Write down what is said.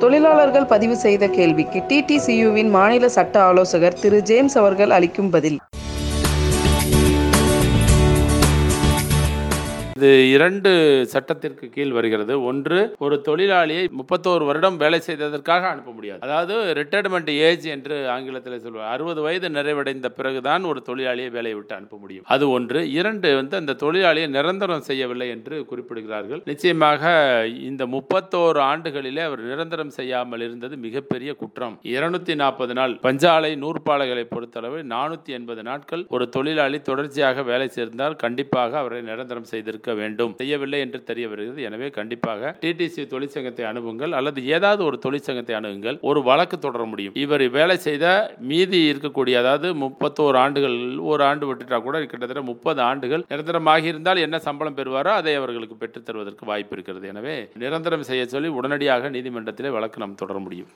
தொழிலாளர்கள் பதிவு செய்த கேள்விக்கு டிடிசியுவின் மாநில சட்ட ஆலோசகர் திரு ஜேம்ஸ் அவர்கள் அளிக்கும் பதில் இது இரண்டு சட்டத்திற்கு கீழ் வருகிறது ஒன்று ஒரு தொழிலாளியை முப்பத்தோரு வருடம் வேலை செய்ததற்காக அனுப்ப முடியாது அதாவது ரிட்டையர்மெண்ட் ஏஜ் என்று ஆங்கிலத்தில் சொல்வார் அறுபது வயது நிறைவடைந்த பிறகுதான் ஒரு தொழிலாளியை வேலையை விட்டு அனுப்ப முடியும் அது ஒன்று இரண்டு வந்து அந்த தொழிலாளியை நிரந்தரம் செய்யவில்லை என்று குறிப்பிடுகிறார்கள் நிச்சயமாக இந்த முப்பத்தோரு ஆண்டுகளிலே அவர் நிரந்தரம் செய்யாமல் இருந்தது மிகப்பெரிய குற்றம் இருநூத்தி நாற்பது நாள் பஞ்சாலை நூற்பாலைகளை பொறுத்தளவு நானூத்தி எண்பது நாட்கள் ஒரு தொழிலாளி தொடர்ச்சியாக வேலை செய்திருந்தால் கண்டிப்பாக அவரை நிரந்தரம் செய்திருக்க வேண்டும் செய்யவில்லை என்று தெரிய வருகிறது எனவே கண்டிப்பாக டிடிசி தொழிற்சங்கத்தை அணுகுங்கள் அல்லது ஏதாவது ஒரு தொழிற்சங்கத்தை அணுகுங்கள் ஒரு வழக்கு தொடர முடியும் இவர் வேலை செய்த மீதி இருக்கக்கூடிய அதாவது முப்பத்தோரு ஆண்டுகள் ஒரு ஆண்டு விட்டுட்டா கூட கிட்டத்தட்ட முப்பது ஆண்டுகள் நிரந்தரமாகி இருந்தால் என்ன சம்பளம் பெறுவாரோ அதை அவர்களுக்கு பெற்றுத் தருவதற்கு வாய்ப்பு இருக்கிறது எனவே நிரந்தரம் செய்ய சொல்லி உடனடியாக நீதிமன்றத்திலே வழக்கு நாம் தொடர முடியும்